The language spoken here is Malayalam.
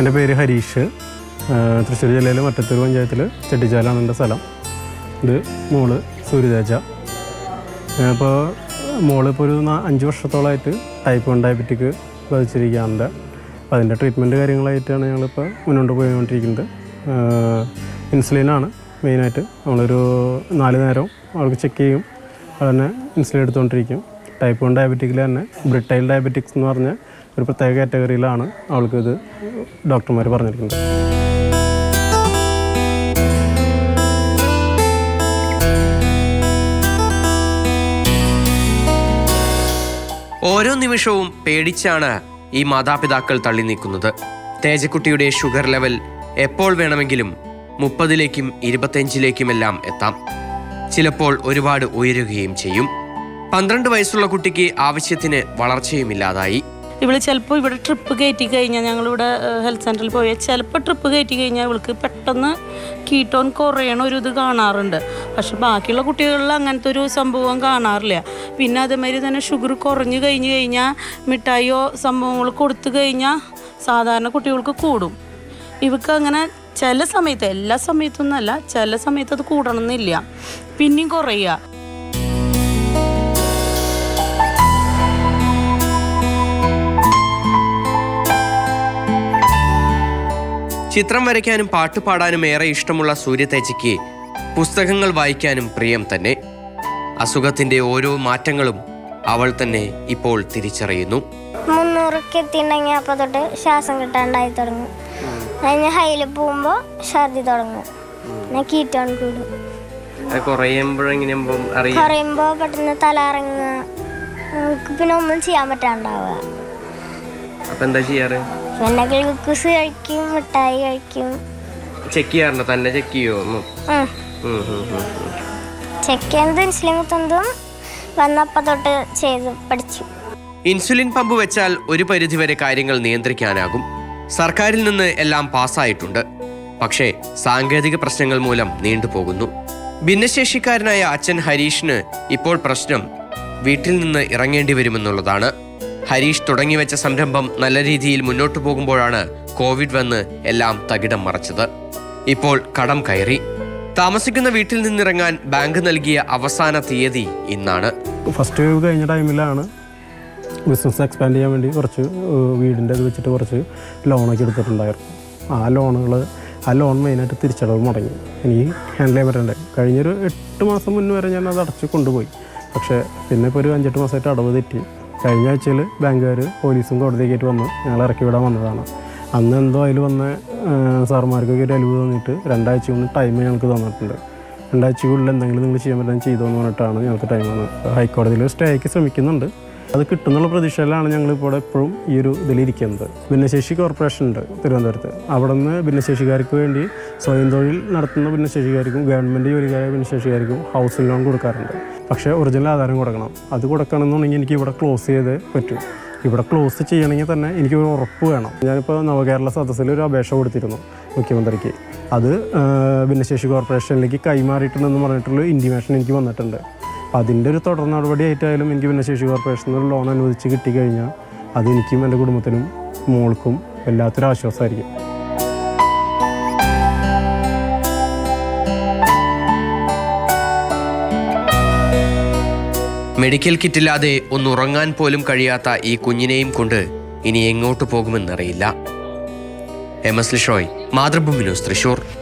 എൻ്റെ പേര് ഹരീഷ് ആ, തൃശ്ശൂർ ജില്ലയിലെ മറ്റത്തൂർ പഞ്ചായത്തിൽ ചെട്ടിച്ചാലാണ് എൻ്റെ സ്ഥലം ഇത് മോള് സൂര്യതേജ ഇപ്പോൾ മോള് ഇപ്പോൾ ഒരു നാ- അഞ്ച് വർഷത്തോളമായിട്ട് ടൈപ്പ് വൺ ഡയബറ്റിക് ബാധിച്ചിരിക്കുകയാണ് അപ്പോൾ അതിൻ്റെ ട്രീറ്റ്മെൻറ്റ് കാര്യങ്ങളായിട്ടാണ് ഞങ്ങളിപ്പോൾ മുന്നോട്ട് പോയിക്കൊണ്ടിരിക്കുന്നത് ഇൻസുലിനാണ് മെയിനായിട്ട് നമ്മളൊരു നാല് നേരം അവൾക്ക് ചെക്ക് ചെയ്യും അത് തന്നെ ഇൻസുലിൻ എടുത്തുകൊണ്ടിരിക്കും ടൈപ്പ് വൺ ഡയബറ്റിക്കിൽ തന്നെ ബ്രിട്ടൈൽ ഡയബറ്റിക്സ് എന്ന് പറഞ്ഞ ഒരു പ്രത്യേക കാറ്റഗറിയിലാണ് അവൾക്ക് ഇത് ഡോക്ടർമാർ പറഞ്ഞിരിക്കുന്നത് ഓരോ നിമിഷവും പേടിച്ചാണ് ഈ മാതാപിതാക്കൾ തള്ളി നീക്കുന്നത് തേജക്കുട്ടിയുടെ ഷുഗർ ലെവൽ എപ്പോൾ വേണമെങ്കിലും മുപ്പതിലേക്കും ഇരുപത്തഞ്ചിലേക്കുമെല്ലാം എത്താം ചിലപ്പോൾ ഒരുപാട് ഉയരുകയും ചെയ്യും പന്ത്രണ്ട് വയസ്സുള്ള കുട്ടിക്ക് ആവശ്യത്തിന് വളർച്ചയുമില്ലാതായി ഇവള് ചിലപ്പോൾ ഇവിടെ ട്രിപ്പ് കയറ്റി കഴിഞ്ഞാൽ ഞങ്ങളിവിടെ ഹെൽത്ത് സെൻറ്ററിൽ പോയാൽ ചിലപ്പോൾ ട്രിപ്പ് കയറ്റി കഴിഞ്ഞാൽ ഇവൾക്ക് പെട്ടെന്ന് കീട്ടോൺ കുറയണ ഒരു ഇത് കാണാറുണ്ട് പക്ഷെ ബാക്കിയുള്ള കുട്ടികളിൽ അങ്ങനത്തെ ഒരു സംഭവം കാണാറില്ല പിന്നെ അതേമാതിരി തന്നെ ഷുഗർ കുറഞ്ഞു കഴിഞ്ഞ് കഴിഞ്ഞാൽ മിഠായിയോ സംഭവങ്ങൾ കൊടുത്തു കഴിഞ്ഞാൽ സാധാരണ കുട്ടികൾക്ക് കൂടും ഇവക്ക് അങ്ങനെ ചില സമയത്ത് എല്ലാ സമയത്തൊന്നല്ല ചില സമയത്ത് അത് കൂടണമെന്നില്ല പിന്നെയും കുറയുക ചിത്രം വരയ്ക്കാനും പാട്ട് പാടാനും ഏറെ ഇഷ്ടമുള്ള സൂര്യതേജയ്ക്ക് പുസ്തകങ്ങൾ വായിക്കാനും പ്രിയം തന്നെ അസുഖത്തിന്റെ ഓരോ മാറ്റങ്ങളും അവൾ തന്നെ ഇപ്പോൾ തിരിച്ചറിയുന്നു മുന്നൂറൊക്കെ എത്തിയിട്ടുണ്ടെങ്കിൽ അപ്പോൾ തൊട്ട് ശ്വാസം കിട്ടാണ്ടായി തുടങ്ങും അതിന് ഹൈയിൽ പോകുമ്പോൾ ഛർദി തുടങ്ങും പിന്നെ കീറ്റോൺ കൂടും കുറയുമ്പോഴെങ്ങനെയാകുമ്പോൾ അറിയാം കുറയുമ്പോൾ പെട്ടെന്ന് തല ഇറങ്ങുക നമുക്ക് പിന്നെ ഒന്നും ചെയ്യാൻ പറ്റാണ്ടാവുക അപ്പൊ എന്താ ചെയ്യാറ് പിന്നെ ഗ്ലൂക്കോസ് കഴിക്കും മിഠായി കഴിക്കും ചെക്ക് ചെയ്യാറുണ്ടോ തന്നെ ചെക്ക് ചെയ്യോ ഒന്നും ചെക്ക് ചെയ്യുന്നത് ഇൻസുലിൻ കുത്തുന്നതും വന്നപ്പോൾ തൊട്ട് ചെയ്ത് പഠിച്ചു ഇൻസുലിൻ പമ്പ് വെച്ചാൽ ഒരു പരിധിവരെ കാര്യങ്ങൾ നിയന്ത്രിക്കാനാകും സർക്കാരിൽ നിന്ന് എല്ലാം പാസ്സായിട്ടുണ്ട് പക്ഷേ സാങ്കേതിക പ്രശ്നങ്ങൾ മൂലം നീണ്ടുപോകുന്നു ഭിന്നശേഷിക്കാരനായ അച്ഛൻ ഹരീഷിന് ഇപ്പോൾ പ്രശ്നം വീട്ടിൽ നിന്ന് ഇറങ്ങേണ്ടി വരുമെന്നുള്ളതാണ് ഹരീഷ് തുടങ്ങിവെച്ച സംരംഭം നല്ല രീതിയിൽ മുന്നോട്ടു പോകുമ്പോഴാണ് കോവിഡ് വന്ന് എല്ലാം തകിടം മറച്ചത് ഇപ്പോൾ കടം കയറി താമസിക്കുന്ന വീട്ടിൽ നിന്നിറങ്ങാൻ ബാങ്ക് നൽകിയ അവസാന തീയതി ഇന്നാണ് ഫസ്റ്റ് വേവ് കഴിഞ്ഞ ടൈമിലാണ് ബിസിനസ് എക്സ്പാൻഡ് ചെയ്യാൻ വേണ്ടി കുറച്ച് ഏഹ്, വീടിൻ്റെ ഇത് വെച്ചിട്ട് കുറച്ച് ലോണൊക്കെ എടുത്തിട്ടുണ്ടായിരുന്നു ആ ലോണുകൾ ആ ലോൺ മെയിനായിട്ട് തിരിച്ചടവ് മുടങ്ങി എനിക്ക് ഹാൻഡിൽ ചെയ്യാൻ പറ്റണ്ടേ കഴിഞ്ഞൊരു എട്ട് മാസം മുന്നേ വരെ ഞാൻ അത് അടച്ച് കൊണ്ടുപോയി പക്ഷേ പിന്നെ ഇപ്പോൾ ഒരു അഞ്ചെട്ട് മാസമായിട്ട് അടവ് തെറ്റി കഴിഞ്ഞ ആഴ്ചയിൽ ബാങ്കുകാർ പോലീസും കോടതിയൊക്കെ വന്ന് ഞങ്ങൾ ഇറക്കി വിടാൻ വന്നതാണ് അന്ന് എന്തോ അതിൽ വന്ന ഏഹ്, സാറുമാർക്കൊക്കെ ഒരു അലിവ് തന്നിട്ട് രണ്ടാഴ്ച കൊണ്ട് ടൈം ഞങ്ങൾക്ക് തന്നിട്ടുണ്ട് രണ്ടാഴ്ചക്കുള്ളിൽ എന്തെങ്കിലും നിങ്ങൾ ചെയ്യാൻ പറ്റാൻ ചെയ്തോ എന്ന് പറഞ്ഞിട്ടാണ് ഞങ്ങൾക്ക് ടൈം വന്നത് ഹൈക്കോടതിയിൽ സ്റ്റേക്ക് ശ്രമിക്കുന്നുണ്ട് അത് കിട്ടുന്നുള്ള പ്രതീക്ഷയിലാണ് ഞങ്ങളിപ്പോൾ എപ്പോഴും ഈ ഒരു ഇതിലിരിക്കുന്നത് ഭിന്നശേഷി കോർപ്പറേഷൻ ഉണ്ട് തിരുവനന്തപുരത്ത് അവിടെ നിന്ന് ഭിന്നശേഷിക്കാർക്ക് വേണ്ടി സ്വയം തൊഴിൽ നടത്തുന്ന ഭിന്നശേഷിക്കാർക്കും ഗവൺമെൻറ് ജോലിക്കാരായ ഭിന്നശേഷിക്കാർക്കും ഹൗസിംഗ് ലോൺ കൊടുക്കാറുണ്ട് പക്ഷേ ഒറിജിനൽ ആധാരം കൊടുക്കണം അത് കൊടുക്കണമെന്നുണ്ടെങ്കിൽ എനിക്ക് ഇവിടെ ക്ലോസ് ചെയ്തേ പറ്റൂ ഇവിടെ ക്ലോസ് ചെയ്യണമെങ്കിൽ തന്നെ എനിക്ക് ഒരു ഉറപ്പ് വേണം ഞാനിപ്പോൾ നവകേരള സദസ്സിൽ ഒരു അപേക്ഷ കൊടുത്തിരുന്നു മുഖ്യമന്ത്രിക്ക് അത് ആ, ഭിന്നശേഷി കോർപ്പറേഷനിലേക്ക് കൈമാറിയിട്ടുണ്ടെന്ന് പറഞ്ഞിട്ടുള്ള ഇൻറ്റിമേഷൻ എനിക്ക് വന്നിട്ടുണ്ട് അപ്പം അതിൻ്റെ ഒരു തുടർ നടപടിയായിട്ടായാലും എനിക്ക് ഭിന്നശേഷി കോർപ്പറേഷനിൽ ഒരു ലോൺ അനുവദിച്ച് കിട്ടിക്കഴിഞ്ഞാൽ അത് എനിക്കും എൻ്റെ കുടുംബത്തിനും മോൾക്കും വല്ലാത്തൊരു ആശ്വാസമായിരിക്കും മെഡിക്കൽ കിറ്റില്ലാതെ ഒന്നുറങ്ങാൻ പോലും കഴിയാത്ത ഈ കുഞ്ഞിനെയും കൊണ്ട് ഇനി എങ്ങോട്ട് പോകുമെന്നറിയില്ല M S Lishoy Mathrubhumi news Thrissur